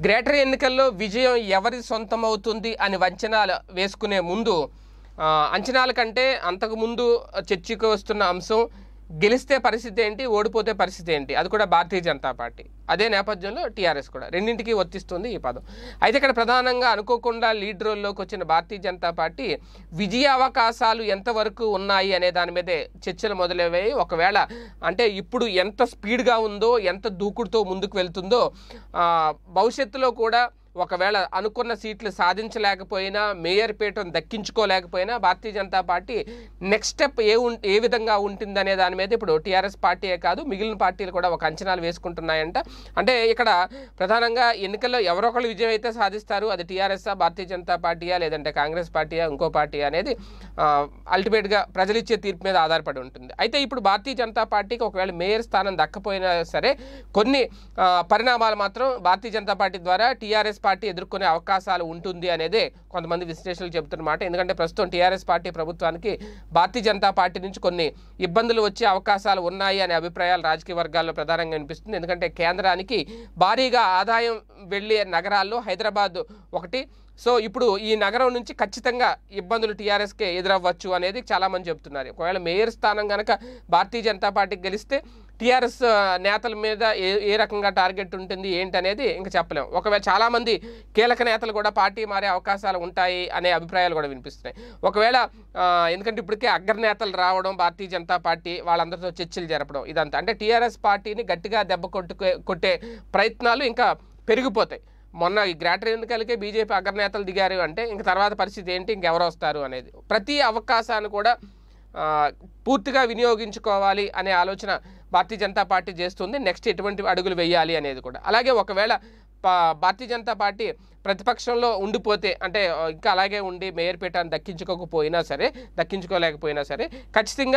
greater ఎన్నికల్లో విజయం ఎవరి సొంతమవుతుంది అని అంచనాలు వేసుకునే ముందు ఆ, అంచనాల కంటే అంతకుముందు చర్చకు వస్తున్న అంశం గెలిస్తే పరిస్థితి ఏంటి ఓడిపోతే పరిస్థితి ఏంటి అది కూడా భారతీయ జనతా పార్టీ అదే నేపథ్యంలో టీఆర్ఎస్ కూడా రెండింటికి వర్తిస్తుంది ఈ పదం అయితే ఇక్కడ ప్రధానంగా అనుకోకుండా లీడ్ రోల్లోకి వచ్చిన భారతీయ జనతా పార్టీ విజయ అవకాశాలు ఎంతవరకు ఉన్నాయి అనే దాని మీదే చర్చలు మొదలయ్యాయి ఒకవేళ అంటే ఇప్పుడు ఎంత స్పీడ్గా ఉందో ఎంత దూకుడుతో ముందుకు వెళ్తుందో ఆ, భవిష్యత్తులో కూడా ఒకవేళ అనుకున్న సీట్లు సాధించలేకపోయినా మేయర్ పీఠం దక్కించుకోలేకపోయినా Bharatiya Janata Party next step ఏ ఉం ఏ విధంగా ఉంటుందనే దాని మీద ఇప్పుడు టీఆర్ఎస్ పార్టీయే కాదు మిగిలిన పార్టీలు కూడా ఒక అంచనాలు వేసుకుంటున్నాయంట అంటే ఇక్కడ ప్రధానంగా ఎన్నికల్లో ఎవరొకరు విజయం అయితే సాధిస్తారు అది టీఆర్ఎస్ భారతీయ జనతా పార్టీయా లేదంటే కాంగ్రెస్ పార్టీయా ఇంకో పార్టీయా అనేది అల్టిమేట్గా ప్రజలు ఇచ్చే తీర్పు మీద ఆధారపడి ఉంటుంది అయితే ఇప్పుడు భారతీయ జనతా పార్టీకి ఒకవేళ మేయర్ స్థానం దక్కపోయినా సరే కొన్ని ఆ, పరిణామాలు మాత్రం భారతీయ జనతా పార్టీ ద్వారా టీఆర్ఎస్ పార్టీ ఎదుర్కొనే అవకాశాలు ఉంటుంది అనేదే కొంతమంది విశ్లేషకులు చెబుతున్నమాట ఎందుకంటే ప్రస్తుతం టీఆర్ఎస్ పార్టీ ప్రభుత్వానికి భారతీయ జనతా పార్టీ నుంచి కొన్ని ఇబ్బందులు వచ్చే అవకాశాలు ఉన్నాయి అనే అభిప్రాయాలు రాజకీయ వర్గాల్లో ప్రధానంగా వినిపిస్తుంది ఎందుకంటే కేంద్రానికి భారీగా ఆదాయం వెళ్ళే నగరాల్లో హైదరాబాద్ ఒకటి సో ఇప్పుడు ఈ నగరం నుంచి ఖచ్చితంగా ఇబ్బందులు టీఆర్ఎస్కే ఎదురవ్వచ్చు అనేది చాలామంది చెప్తున్నారు ఒకవేళ మేయర్ స్థానం కనుక భారతీయ జనతా పార్టీకి గెలిస్తే టీఆర్ఎస్ నేతల మీద ఏ ఏ రకంగా టార్గెట్ ఉంటుంది ఏంటి అనేది ఇంకా చెప్పలేం ఒకవేళ చాలామంది కీలక నేతలు కూడా పార్టీ మారే అవకాశాలు ఉంటాయి అనే అభిప్రాయాలు కూడా వినిపిస్తున్నాయి ఒకవేళ ఆ, ఎందుకంటే ఇప్పటికే అగ్రనేతలు రావడం భారతీయ జనతా పార్టీ వాళ్ళందరితో చర్చలు జరపడం ఇదంతా అంటే టీఆర్ఎస్ పార్టీని గట్టిగా దెబ్బ కొట్టుకే కొట్టే ప్రయత్నాలు ఇంకా పెరిగిపోతాయి మొన్న ఈ గ్రేటర్ ఎన్నికలకే బీజేపీ అగ్రనేతలు దిగారు అంటే ఇంక తర్వాత పరిస్థితి ఏంటి ఇంకెవరు వస్తారు అనేది ప్రతి అవకాశాన్ని కూడా ఆ, పూర్తిగా వినియోగించుకోవాలి అనే ఆలోచన భారతీయ జనతా పార్టీ చేస్తుంది నెక్స్ట్ ఎటువంటి అడుగులు వేయాలి అనేది కూడా అలాగే ఒకవేళ పా- భారతీయ జనతా పార్టీ ప్రతిపక్షంలో ఉండిపోతే అంటే ఆ, ఇంకా అలాగే ఉండి మేయర్ పీఠాన్ని దక్కించుకోకపోయినా సరే దక్కించుకోలేకపోయినా సరే ఖచ్చితంగా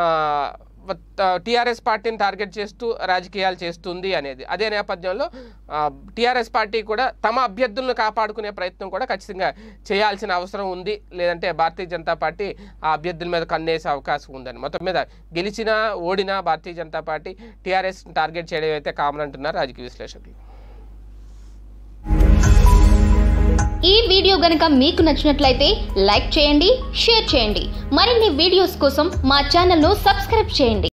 టీఆర్ఎస్ పార్టీని టార్గెట్ చేస్తూ రాజకీయాలు చేస్తుంది అనేది అదే నేపథ్యంలో టీఆర్ఎస్ పార్టీ కూడా తమ అభ్యర్థులను కాపాడుకునే ప్రయత్నం కూడా ఖచ్చితంగా చేయాల్సిన అవసరం ఉంది లేదంటే భారతీయ జనతా పార్టీ ఆ అభ్యర్థుల మీద కన్నేసే అవకాశం ఉందని మొత్తం మీద గెలిచినా ఓడినా Bharatiya Janata Party TRS target చేయడం అయితే కామన్ అంటున్నారు రాజకీయ విశ్లేషకులు ఈ వీడియో గనుక మీకు నచ్చినట్లయితే లైక్ చేయండి షేర్ చేయండి మరిన్ని వీడియోస్ కోసం మా ఛానల్ను సబ్స్క్రైబ్ చేయండి